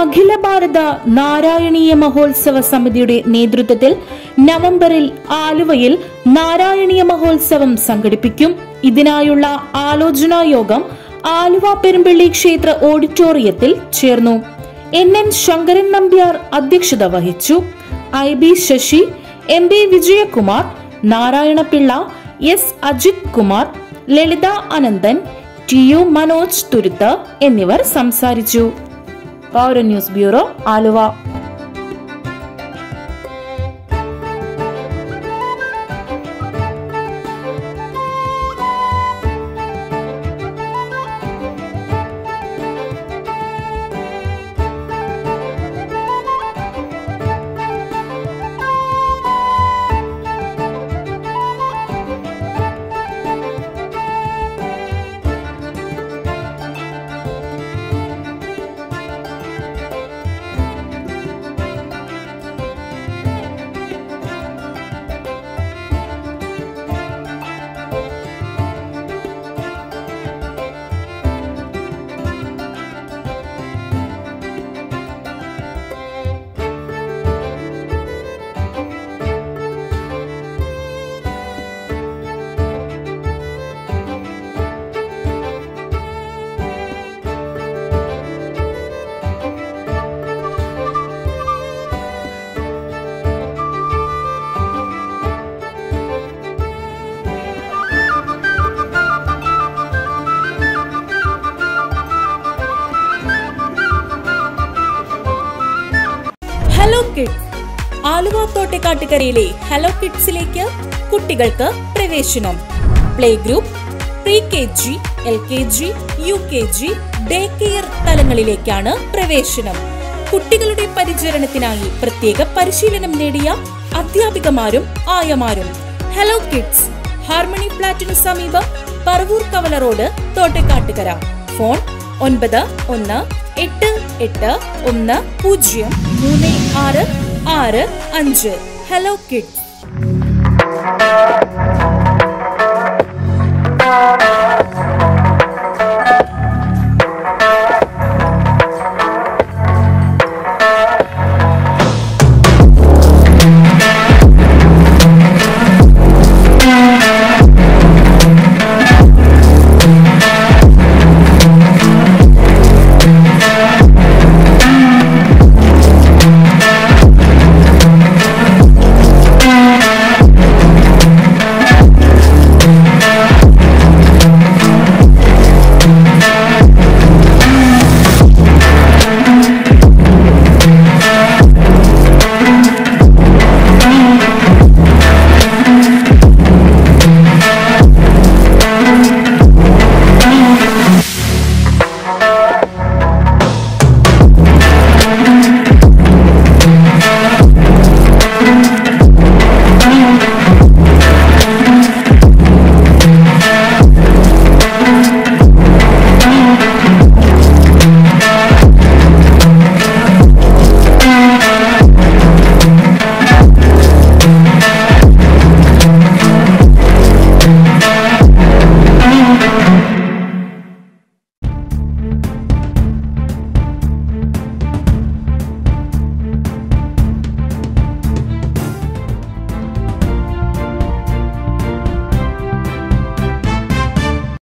അഖില ഭാരത നാരായണീയ മഹോത്സവ സമിതിയുടെ നേതൃത്വത്തിൽ നവംബറിൽ ആലുവയിൽ നാരായണീയ മഹോത്സവം സംഘടിപ്പിക്കും ഇതിനായുള്ള ആലോചനാ യോഗം ആലുവ പെരുമ്പള്ളി ക്ഷേത്ര ഓഡിറ്റോറിയത്തിൽ ചേർന്നു എൻ എൻ ശങ്കരൻ നമ്പ്യാർ അധ്യക്ഷത വഹിച്ചു I B Sasi M B Vijayakumar Narayanapillai S Ajith Kumar Lalitha Ananthan T U Manoj Thuruthu എന്നിവർ സംസാരിച്ചു Paura news bureau Aluva hello kids Aluva തോട്ടക്കാട്ടുകരയിലെ ഹലോ കിഡ്സിലേക്ക് കുട്ടികൾക്ക് പ്രവേശനം play group pre K G L K G U K G day care തലങ്ങളിലേക്കാണ് പ്രവേശനം കുട്ടികളുടെ പരിചരണത്തിനായി പ്രത്യേക പരിശീലനം നേടിയ അധ്യാപികമാരും ആയമാരും ഹലോ കിഡ്സ് ഹാർമണി ഫ്ലാറ്റിനു സമീപം പറവൂർ കവല റോഡ് തോട്ടക്കാട്ടുകര ഫോൺ ഒൻപത് ഒന്ന് എട്ട് എട്ട് ഒന്ന് പൂജ്യം മൂന്ന് ആറ് ആറ് അഞ്ച് ഹലോ കിഡ്സ്